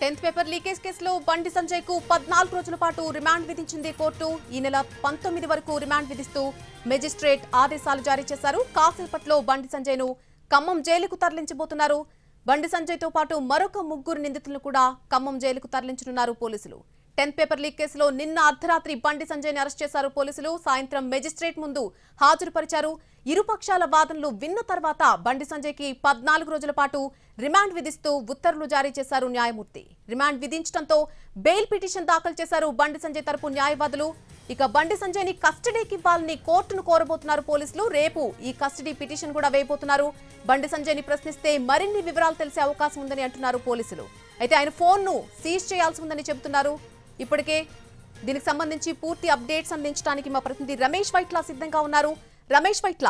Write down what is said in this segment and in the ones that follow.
Tenth paper leakage కేసులో బండి సంజయ్ కు పద్నాలుగు రోజుల పాటు రిమాండ్ విధించింది కోర్టు ఈ నెల పంతొమ్మిది వరకు రిమాండ్ విధిస్తూ మెజిస్ట్రేట్ ఆదేశాలు జారీ చేశారు కాసేపట్లో బండి సంజయ్ ను ఖమ్మం జైలుకు తరలించబోతున్నారు బండి సంజయ్ తో పాటు మరొక ముగ్గురు నిందితులను కూడా ఖమ్మం జైలుకు తరలించనున్నారు పోలీసులు టెన్త్ పేపర్ లీక్ కేసులో నిన్న అర్ధరాత్రి బండి సంజయ్ ని అరెస్ట్ చేశారు పోలీసులు సాయంత్రం మెజిస్ట్రేట్ ముందు హాజరుపరిచారు ఇరుపక్షాల వాదనలు విన్న తర్వాత బండి సంజయ్ కి పద్నాలుగు రోజుల పాటు రిమాండ్ విధిస్తూ ఉత్తర్వులు జారీ చేశారు న్యాయమూర్తి రిమాండ్ విధించడంతో బెయిల్ పిటిషన్ దాఖలు చేశారు బండి సంజయ్ తరపు న్యాయవాదులు ఇక బండి సంజయ్ ని కస్టడీకి ఇవ్వాలని కోర్టును కోరబోతున్నారు పోలీసులు రేపు ఈ కస్టడీ పిటిషన్ కూడా వేయబోతున్నారు బండి సంజయ్ ని ప్రశ్నిస్తే మరిన్ని వివరాలు తెలిసే అవకాశం ఉందని అంటున్నారు పోలీసులు అయితే ఆయన ఫోన్ ను సీజ్ చేయాల్సి ఉందని చెబుతున్నారు ఇప్పటికే దీనికి సంబంధించి పూర్తి అప్డేట్స్ అందించడానికి మా ప్రతినిధి రమేష్ వైట్లా సిద్ధంగా ఉన్నారు రమేష్ వైట్లా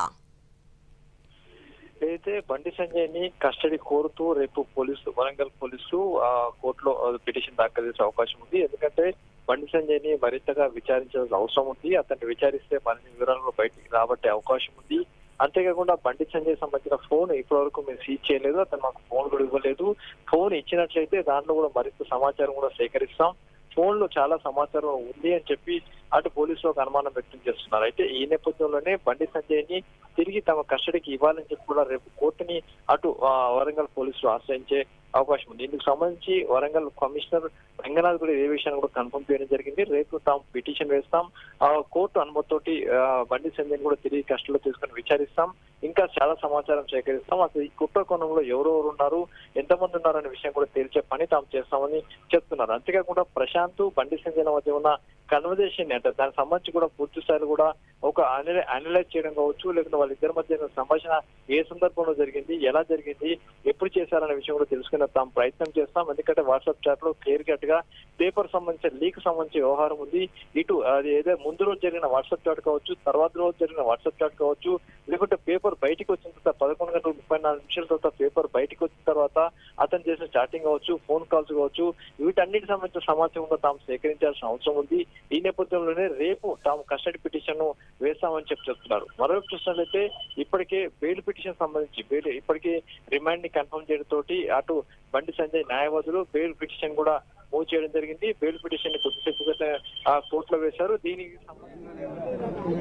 అయితే బండి సంజయ్ ని కస్టడీ కోరుతూ రేపు పోలీసు వరంగల్ పోలీసులు ఆ కోర్టులో ఆ, పిటిషన్ దాఖలు చేసే అవకాశం ఉంది ఎందుకంటే బండి సంజయ్ ని మరింతగా విచారించాల్సిన అవసరం ఉంది అతన్ని విచారిస్తే మరిన్ని వివరాలు బయటికి రాబట్టే అవకాశం ఉంది అంతేకాకుండా బండి సంజయ్ సంబంధించిన ఫోన్ ఇప్పటివరకు మేము సీజ్ చేయలేదు అతను మాకు ఫోన్ కూడా ఇవ్వలేదు ఫోన్ ఇచ్చినట్లయితే దాంట్లో కూడా మరింత సమాచారం కూడా సేకరిస్తాం ఫోన్ లో చాలా సమాచారం ఉంది అని చెప్పి అటు పోలీసులు ఒక అనుమానం వ్యక్తం చేస్తున్నారు అయితే ఈ నేపథ్యంలోనే బండి సంజయ్ ని తిరిగి తమ కస్టడీకి ఇవ్వాలని చెప్పి కూడా రేపు కోర్టుని అటు ఆ, వరంగల్ పోలీసులు ఆశ్రయించే అవకాశం ఉంది ఇందుకు సంబంధించి వరంగల్ కమిషనర్ రంగనాథ్ కూడా ఏ విషయాన్ని కూడా కన్ఫర్మ్ చేయడం జరిగింది రేపు తాము పిటిషన్ వేస్తాం ఆ కోర్టు అనుమతితోటి ఆ, బండి సంజయ్ కూడా తిరిగి కస్టడీలో తీసుకొని విచారిస్తాం ఇంకా చాలా సమాచారం సేకరిస్తాం అసలు ఈ కుట్ర కోణంలో ఎవరెవరు ఉన్నారు ఎంతమంది ఉన్నారు అనే విషయం కూడా తేల్చే పని తాము చేస్తామని చెప్తున్నారు అంతేకాకుండా ప్రశాంత్ బండి సంజయ్ మధ్య ఉన్న కన్వర్జేషన్ అంటే దానికి సంబంధించి కూడా పూర్తి స్థాయిలో కూడా ఒక అనలైజ్ చేయడం కావచ్చు లేకుంటే వాళ్ళిద్దరి మధ్య ఉన్న సంభాషణ ఏ సందర్భంలో జరిగింది ఎలా జరిగింది ఎప్పుడు చేశారనే విషయం కూడా తెలుసుకునే తాము ప్రయత్నం చేస్తాం ఎందుకంటే వాట్సాప్ చాట్ లో క్లియర్ కట్ గా పేపర్ సంబంధించిన లీక్ సంబంధించి వ్యవహారం ఉంది ఇటు అది ఏదో ముందు రోజు జరిగిన వాట్సాప్ చాట్ కావచ్చు తర్వాత రోజు జరిగిన వాట్సాప్ చాట్ కావచ్చు లేకుంటే పేపర్ బయటికి వచ్చిన తర్వాత పదకొండు గంటల ముప్పై నాలుగు నిమిషాల తర్వాత పేపర్ బయటికి వచ్చిన తర్వాత అతను చేసిన చాటింగ్ కావచ్చు ఫోన్ కాల్స్ కావచ్చు వీటన్నిటి సంబంధించిన సమాచారం కూడా తాము సేకరించాల్సిన అవసరం ఉంది ఈ నేపథ్యంలోనే రేపు తాము కస్టడీ పిటిషన్ ను వేస్తామని చెప్పి చెప్తున్నారు మరోవైపు చూసినట్లయితే ఇప్పటికే బెయిల్ పిటిషన్ సంబంధించి బెయిల్ ఇప్పటికే రిమాండ్ ని కన్ఫర్మ్ చేయడం తోటి అటు బండి సంజయ్ న్యాయవాదులు బెయిల్ పిటిషన్ కూడా మూవ్ చేయడం జరిగింది బెయిల్ పిటిషన్ ని కొద్దిసేపు క్రితం, ఆ కోర్టులో వేశారు దీనికి సంబంధించి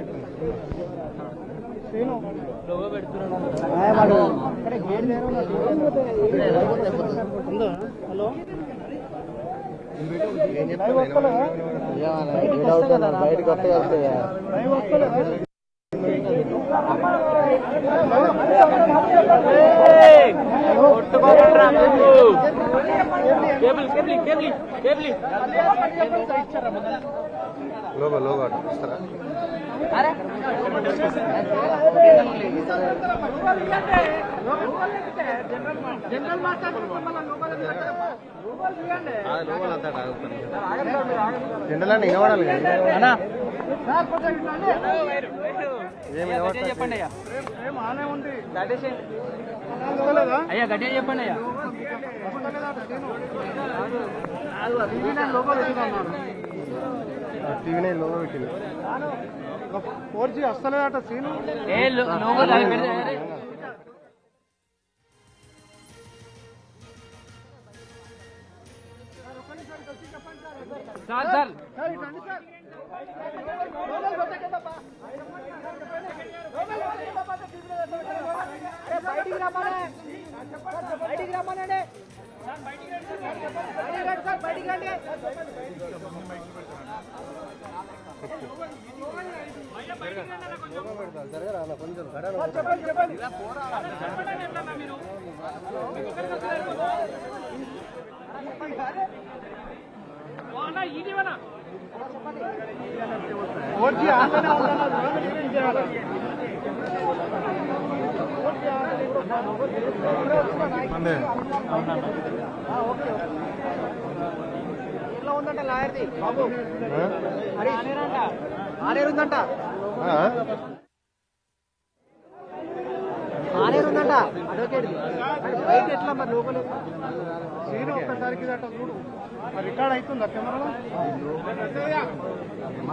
బయటకు వస్తే లోగో లోగో ఇస్తారా జనరల్ అని వినబడాలి కదా ఏమి వినబడతాయి? అయ్యా గట్టిగా చెప్పండి అయ్యా టీవీనే లోగో పెట్టింది ఫోర్ జీ వస్తలేదట సీను ఏ లో- లోగో అది పెడితే అరే. సార్ సార్ కొంచెం ఫోర్ జీ ఆన్లైన్ అందే ఎట్లా ఉందంట లాయర్ది బాబు ఆనేరు ఉందంట ఆనేరు ఉందంట అడ్వకేట్ బయట ఎట్లా మరి లోపల సీను ఒక్కసారికి అట్లా చూడు మరి రికార్డ్ అవుతుందా కెమెరాలో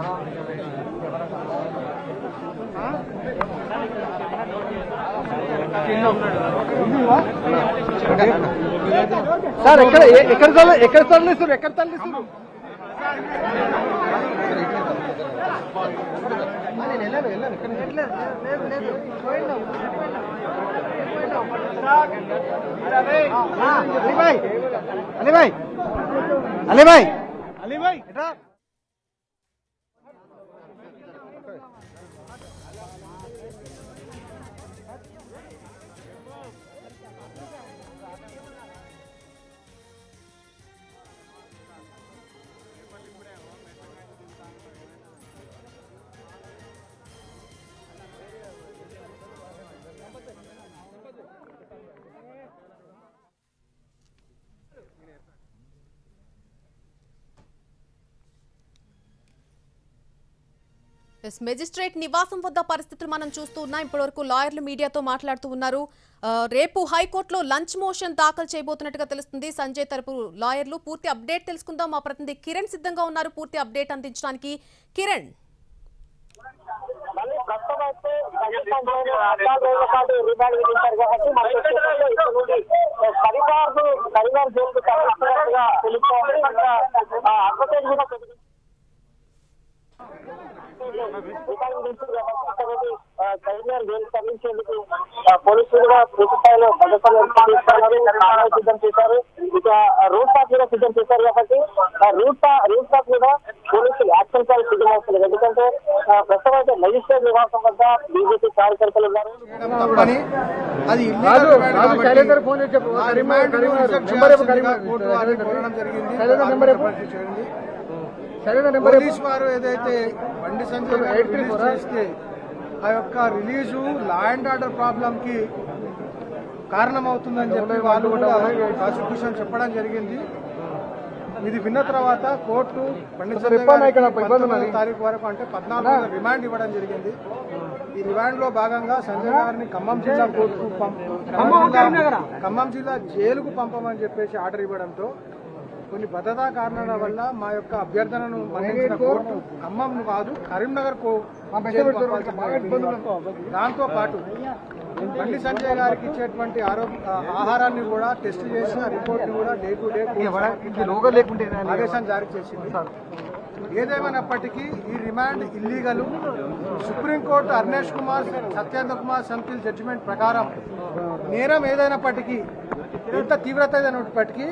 ఆ? సార్ ఎక్కడ ఎ- ఎక్కడ తరలి- ఎక్కడ తరలిస్తారు ఎక్కడ తరలిస్తారు నేను వెళ్ళాను వెళ్ళాను ఇక్కడ లేదు లేదు లేదు పోయిండు అలీభాయ్ అలీభాయ్ అలీభాయ్ అలీభాయ్ ఎట్రా ఎస్ మెజిస్ట్రేట్ నివాసం వద్ద పరిస్థితులు మనం చూస్తూ ఉన్నాం ఇప్పటివరకు లాయర్లు మీడియాతో మాట్లాడుతూ ఉన్నారు ఆ, రేపు హైకోర్టులో లంచ్ మోషన్ దాఖలు చేయబోతున్నట్టుగా తెలుస్తుంది సంజయ్ తరపు లాయర్లు పూర్తి అప్డేట్ తెలుసుకుందాం మా ప్రతినిధి కిరణ్ సిద్ధంగా ఉన్నారు పూర్తి అప్డేట్ అందించడానికి కిరణ్ మళ్ళీ ప్రస్తుతం అయితే పాకిస్తాన్ జైలు పద్నాలుగు రోజుల పాటు రిమాండ్ విధించారు కాబట్టి మనకి వచ్చేసరికి ఇక్కడ నుండి కరీంనగర్ కరీంనగర్ జైలుకు తరలిస్తున్నట్టుగా తెలుస్తోంది ఇక్కడ ఆ, అడ్వకేట్ కూడా పెరిగి- రిమాండ్ విధించారు కాబట్టి ఇక్కడ నుండి ఆ, కరీంనగర్ జైలు తరలించేందుకు ఆ, పోలీసులు కూడా పూర్తి స్థాయిలో భద్రతను ఏర్పాటు చేస్తున్నారు కారణం సిద్ధం చేశారు ఇక రూట్ మ్యాప్ కూడా సిద్ధం చేశారు కాబట్టి ఆ రూట్ రూట్ మ్యాప్ కూడా పోలీసులు యాక్షన్ ప్లాన్ సిద్ధం అవుతుంది ఎందుకంటే ఆ, ప్రస్తుతం అయితే మెజిస్ట్రేట్ నివాసం వద్ద బీజేపీ కార్యకర్తలు ఉన్నారు తప్పని అది రాజు illegal రిమాండ్ రాజు కాబట్టి శైలేందర్ ఫోన్ చేసి చెప్పు ఆ Karimnagar remand Karimnagar reject number చెప్పు చేయాల్సిందిగా కరీంనగర్ కోర్టు వారిని కోరడం జరిగింది శైలేందర్ నెంబర్ చెప్పు ఆర్డర్ చేయండి. శైలేందర్ నెంబర్ చెప్పు పోలీస్ వారు ఏదైతే బండి సంజయ్ గారు ఎయిట్ త్రీ రిలీజ్ ఫోరా? చేస్తే ఆ యొక్క release law and order problem కి కారణమవుతుందని చెప్పి వాళ్ళు కూడా ప్రాసిక్యూషన్ చెప్పడం జరిగింది ఇది విన్న తర్వాత కోర్టు పండిత్ సార్, సంజయ్ ఇబ్బంది ఇక్కడ గారికి ఇబ్బంది ఉన్నది. పంతొమ్మిదవ తారీఖు వరకు అంటే పద్నాలుగు రోజుల రిమాండ్ ఇవ్వడం జరిగింది ఈ రిమాండ్ లో భాగంగా సంజయ్ గారిని ఖమ్మం జిల్లా కోర్టుకు పంప- ఖమ్మం జిల్లా- ఖమ్మం జిల్లా జైలుకు పంపమని చెప్పేసి ఆర్డర్ ఇవ్వడంతో కొన్ని భద్రతా కారణాల వల్ల మా యొక్క అభ్యర్థనను మన్నించిన కోర్టు ఖమ్మం కాదు కరీంనగర్ కో జైలుకు పంపాల్సి వచ్చింది. దాంతో పాటు బండి సంజయ్ గారికి ఇచ్చేటువంటి ఆరోగ్య ఆహారాన్ని కూడా టెస్ట్ చేసి ఆ రిపోర్ట్ ని కూడా డే టు డే లోగో లేకుంటే ఆదేశం జారీ చేసింది ఏదేమైనప్పటికీ ఈ remand illegal supreme court Arnesh Kumar Satyendra Kumar సంతిల్ జడ్జిమెంట్ ప్రకారం నేరం ఏదైనప్పటికీ ఎంత తీవ్రత ఏదైనప్పటికీ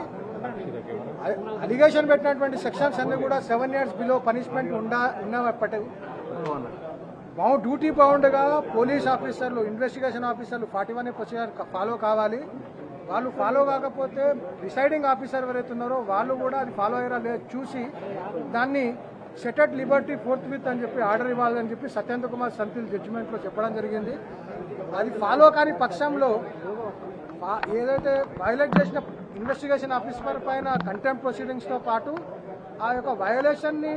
అలిగేషన్ పెట్టినటువంటి సెక్షన్స్ అన్ని కూడా సెవెన్ ఇయర్స్ బిలో పనిష్మెంట్ ఉండా ఉన్నప్పటికీ బౌండ్ డ్యూటీ బౌండ్గా పోలీస్ ఆఫీసర్లు ఇన్వెస్టిగేషన్ ఆఫీసర్లు ఫార్టీ వన్ ప్రొసీజర్ ఫాలో కావాలి వాళ్ళు ఫాలో కాకపోతే డిసైడింగ్ ఆఫీసర్ ఎవరైతే ఉన్నారో వాళ్ళు కూడా అది ఫాలో అయ్యారా లేదు చూసి దాన్ని సెటెడ్ లిబర్టీ ఫోర్త్ విత్ అని చెప్పి ఆర్డర్ ఇవ్వాలని చెప్పి సత్యేంద్ర కుమార్ సంతిల్ జడ్జిమెంట్లో చెప్పడం జరిగింది అది ఫాలో కాని పక్షంలో ఆ- ఏదైతే వైలేట్ చేసిన ఇన్వెస్టిగేషన్ ఆఫీసర్ పైన కంటెంప్ట్ ప్రొసీడింగ్స్తో పాటు ఆ యొక్క వైలేషన్ని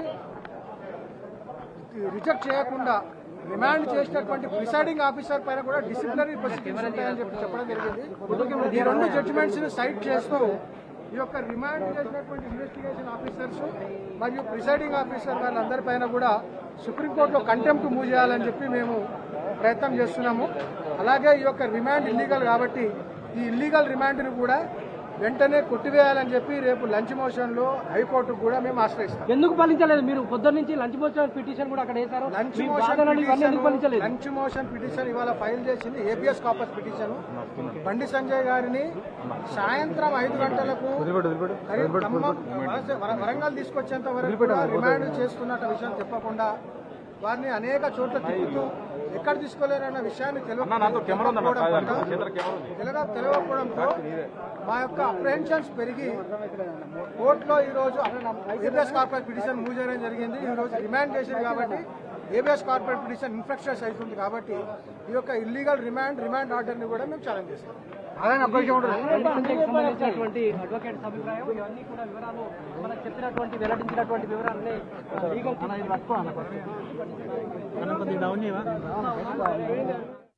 రిజెక్ట్ చేయకుండా రిమాండ్ చేసినటువంటి ప్రిసైడింగ్ ఆఫీసర్ పైన కూడా డిసిప్లినరీ ప్రొసీడింగ్స్ ఉంటాయని చెప్పి చెప్పడం జరిగింది ఈ రెండు జడ్జిమెంట్స్ ని సైట్ చేస్తూ ఈ యొక్క రిమాండ్ చేసినటువంటి ఇన్వెస్టిగేషన్ ఆఫీసర్స్ మరియు ప్రిసైడింగ్ ఆఫీసర్ వాళ్ళందరి పైన కూడా సుప్రీంకోర్టులో కంటెంప్ట్ మూవ్ చేయాలని చెప్పి మేము ప్రయత్నం చేస్తున్నాము అలాగే ఈ యొక్క రిమాండ్ ఇల్లీగల్ కాబట్టి ఈ ఇల్లీగల్ రిమాండ్ని కూడా వెంటనే కొట్టివేయాలని చెప్పి రేపు లంచ్ మోషన్లో హైకోర్టుకు కూడా మేము ఆశ్రయిస్తాం ఎందుకు పాలించలేదు మీరు పొద్దున్న నుంచి లంచ్ మోషన్ పిటిషన్ కూడా అక్కడ వేశారు లంచ్ మీ మోషన్ వాదనలు ఇవన్నీ ఎందుకు పిటిషన్ పాలించలేదు లంచ్ మోషన్ పిటిషన్ ఇవాళ ఫైల్ చేసింది habeas corpus petition Bandi Sanjay గారిని సాయంత్రం ఐదు గంటలకు కరీ- ఖమ్మం, వలస- వర- వరంగల్ తీసుకొచ్చేంత వరకు కూడా రిమాండ్ చేస్తున్నట్టు విషయం చెప్పకుండా వారిని అనేక చోట్ల తిప్పుతూ ఎక్కడ తీసుకోలేరన్న విషయాన్ని తెలియకపోవడం తెలవ తెలియకపోవడంతో మా యొక్క అప్రహెన్షన్స్ పెరిగి కోర్టులో ఈ రోజు ఏబిఎస్ కార్పొరేట్ పిటిషన్ మూవ్ చేయడం జరిగింది ఈ రోజు రిమాండ్ చేసింది కాబట్టి ఏబిఎస్ కార్పొరేట్ పిటిషన్ ఇన్ఫెక్షన్స్ అవుతుంది కాబట్టి ఈ యొక్క ఇల్లీగల్ రిమాండ్ రిమాండ్ ఆర్డర్ ని కూడా మేము ఛాలెంజ్ చేస్తాం సంజయ్కి సంబంధించినటువంటి అడ్వకేట్స్ అభిప్రాయం ఇవన్నీ కూడా వివరాలు మనకు చెప్పినటువంటి వెల్లడించినటువంటి వివరాలన్నీ లీగల్